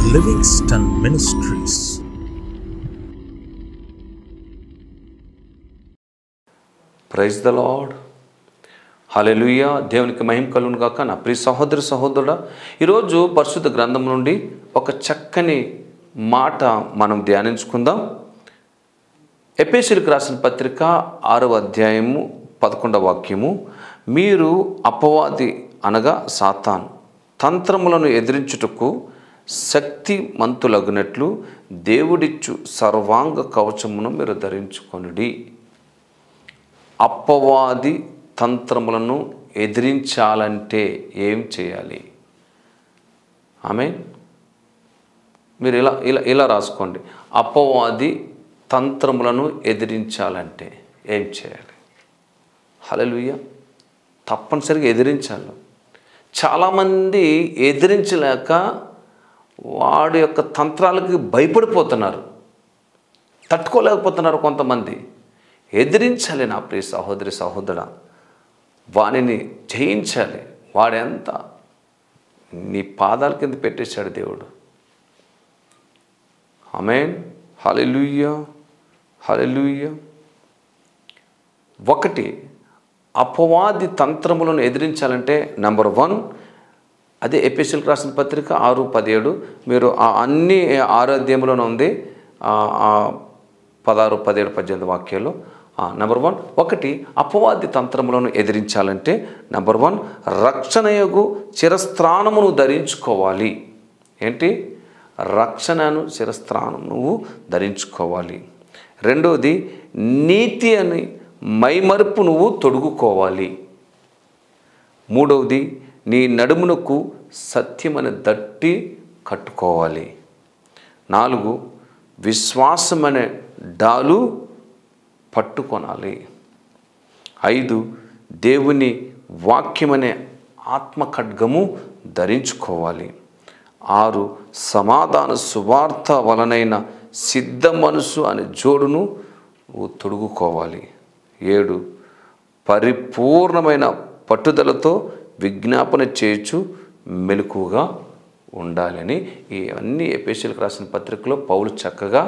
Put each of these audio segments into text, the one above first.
Livingston Ministries. Praise the Lord hallelujah దేవునికి మహిమ కలుగును గాక నా ప్రియ సహోదరి సహోదరుడా ఈరోజు పరిశుద్ధ గ్రంథం నుండి ఒక చక్కని మాట మనం ధ్యానించుకుందాం ఎపేసులకు రాసిన పత్రిక ఆరవ అధ్యాయము పదకొండవ వాక్యము మీరు అపవాది అనగా సాతాన్ తంత్రములను ఎదిరించుటకు శక్తిమంతులగునట్లు దేవుడిచ్చు సర్వాంగ కవచమును మీరు ధరించుకొనుడి అప్పవాది తంత్రములను ఎదిరించాలంటే ఏం చేయాలి ఆమె మీరు ఇలా ఇలా ఇలా రాసుకోండి అప్పవాది తంత్రములను ఎదిరించాలంటే ఏం చేయాలి హలలుయ్య తప్పనిసరిగా ఎదిరించాలి చాలామంది ఎదిరించలేక వాడి యొక్క తంత్రాలకి భయపడిపోతున్నారు తట్టుకోలేకపోతున్నారు కొంతమంది ఎదిరించాలి నా ప్రియ సహోదరి సహోదర వానిని జయించాలి వాడెంత నీ పాదాల కింద పెట్టేశాడు దేవుడు అమేన్ హలెలుయ్య హలెలుయ్య ఒకటి అపవాది తంత్రములను ఎదిరించాలంటే నెంబర్ వన్ అదే ఎపిసిల్ రాసిన పత్రిక ఆరు పదిహేడు మీరు ఆ అన్ని ఆరు అధ్యాయంలోనే ఉంది ఆ, ఆ పదహారు పదిహేడు పద్దెనిమిది వాక్యాలు నెంబర్ వన్ ఒకటి అపవాది తంత్రములను ఎదిరించాలంటే నెంబర్ వన్ రక్షణయగు చిరస్త్రాణమును ధరించుకోవాలి ఏంటి రక్షణను శిరస్త్రానం నువ్వు ధరించుకోవాలి రెండవది నీతి అని మైమరుపు నువ్వు తొడుగుకోవాలి మూడవది నీ నడుమునకు సత్యమని దట్టి కట్టుకోవాలి నాలుగు విశ్వాసమనే డాలు పట్టుకొనాలి ఐదు దేవుని వాక్యమనే ఆత్మ ఖడ్గము ధరించుకోవాలి ఆరు సమాధాన సువార్త వలనైన సిద్ధ మనసు అనే జోడును నువ్వు తొడుగుకోవాలి ఏడు పరిపూర్ణమైన పట్టుదలతో విజ్ఞాపన చేయొచ్చు మెలకుగా ఉండాలని ఈ అన్ని ఎపేషియల్కి రాసిన పత్రికలో పౌలు చక్కగా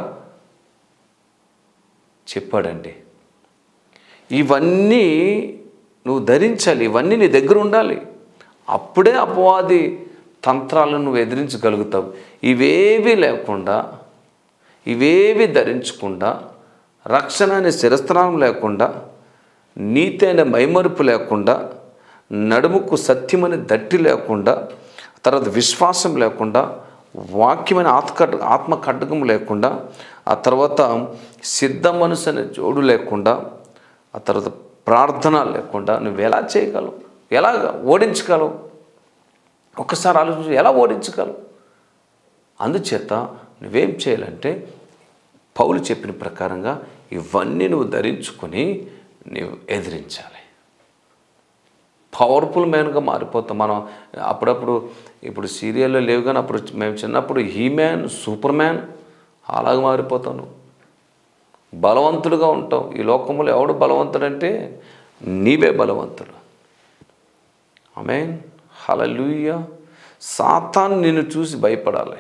చెప్పాడండి ఇవన్నీ నువ్వు ధరించాలి ఇవన్నీ నీ దగ్గర ఉండాలి అప్పుడే అపవాది తంత్రాలను నువ్వు ఎదిరించగలుగుతావు ఇవేవి లేకుండా ఇవేవి ధరించకుండా రక్షణ అనే శిరస్త్రానం లేకుండా నీతి అనే మైమరుపు లేకుండా నడుముకు సత్యమనే దట్టి లేకుండా తర్వాత విశ్వాసం లేకుండా వాక్యమైన ఆత్మ ఆత్మ ఖడ్గం లేకుండా ఆ తర్వాత సిద్ధ మనసు అనే జోడు లేకుండా ఆ తర్వాత ప్రార్థన లేకుండా నువ్వు ఎలా చేయగలవు ఎలా ఓడించగలవు ఒక్కసారి ఆలోచించి ఎలా ఓడించగలవు అందుచేత నువ్వేం చేయాలంటే పౌలు చెప్పిన ప్రకారంగా ఇవన్నీ నువ్వు ధరించుకొని నువ్వు ఎదిరించాలి పవర్ఫుల్ మ్యాన్గా మారిపోతాం మనం అప్పుడప్పుడు ఇప్పుడు సీరియల్లో లేవు కానీ అప్పుడు మేము చిన్నప్పుడు హీ మ్యాన్ సూపర్ మ్యాన్ అలాగ మారిపోతావు నువ్వు బలవంతుడుగా ఉంటావు ఈ లోకంలో ఎవడు బలవంతుడంటే నీవే బలవంతుడు ఆమెన్ హలలుయ సాతాన్ నిన్ను చూసి భయపడాలి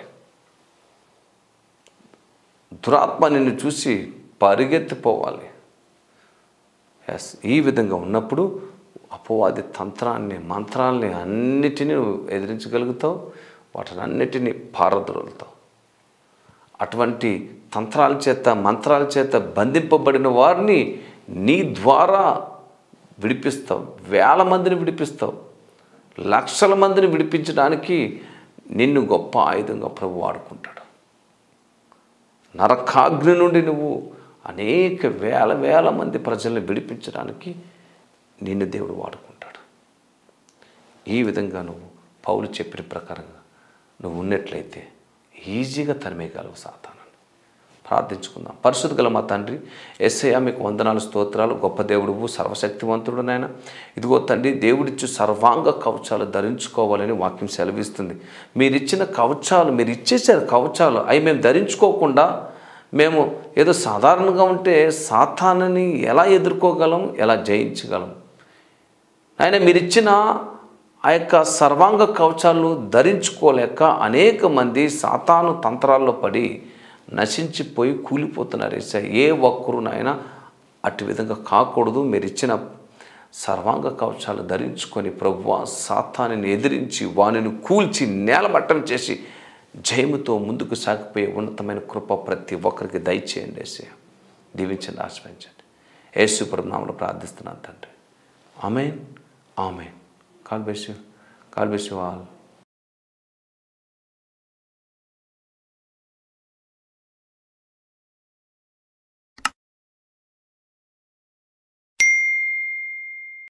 దురాత్మ నిన్ను చూసి పరిగెత్తిపోవాలి ఎస్ ఈ విధంగా ఉన్నప్పుడు అపవాది తంత్రాన్ని మంత్రాల్ని అన్నిటినీ నువ్వు ఎదిరించగలుగుతావు వాటిని అన్నిటినీ పారద్రోలుతావు అటువంటి తంత్రాల చేత మంత్రాల చేత బంధింపబడిన వారిని నీ ద్వారా విడిపిస్తావు వేల మందిని విడిపిస్తావు లక్షల మందిని విడిపించడానికి నిన్ను గొప్ప ఆయుధంగా ప్రభు వాడుకుంటాడు నరకాగ్ని నుండి నువ్వు అనేక వేల వేల మంది ప్రజల్ని విడిపించడానికి నిన్ను దేవుడు వాడుకుంటాడు ఈ విధంగా నువ్వు పౌలు చెప్పిన ప్రకారంగా నువ్వు ఉన్నట్లయితే ఈజీగా తరిమేయగలవు సాతాను ప్రార్థించుకుందాం పరిశుద్ధ గల మా తండ్రి ఎస్ఐయా మీకు వందనాలు స్తోత్రాలు గొప్ప దేవుడువు సర్వశక్తివంతుడు నాయన ఇదిగో తండ్రి దేవుడిచ్చు సర్వాంగ కవచాలు ధరించుకోవాలని వాక్యం సెలవిస్తుంది మీరు ఇచ్చిన కవచాలు మీరు ఇచ్చేసారు కవచాలు అవి మేము ధరించుకోకుండా మేము ఏదో సాధారణంగా ఉంటే సాతానని ఎలా ఎదుర్కోగలం ఎలా జయించగలం ఆయన మీరు ఇచ్చిన ఆ యొక్క సర్వాంగ కవచాలను ధరించుకోలేక అనేక మంది సాతాను తంత్రాల్లో పడి నశించిపోయి కూలిపోతున్నారు ఏసా ఏ ఒక్కరునైనా అటు విధంగా కాకూడదు మీరు ఇచ్చిన సర్వాంగ కవచాలు ధరించుకొని ప్రభువా సాతానిని ఎదిరించి వానిని కూల్చి నేలమట్టం చేసి జయముతో ముందుకు సాగిపోయే ఉన్నతమైన కృప ప్రతి ఒక్కరికి దయచేయండి ఏసే దీవించండి ఆశ్రయించండి యేసు నామంలో ప్రార్థిస్తున్నాను తండ్రి amen amen God bless you God bless you all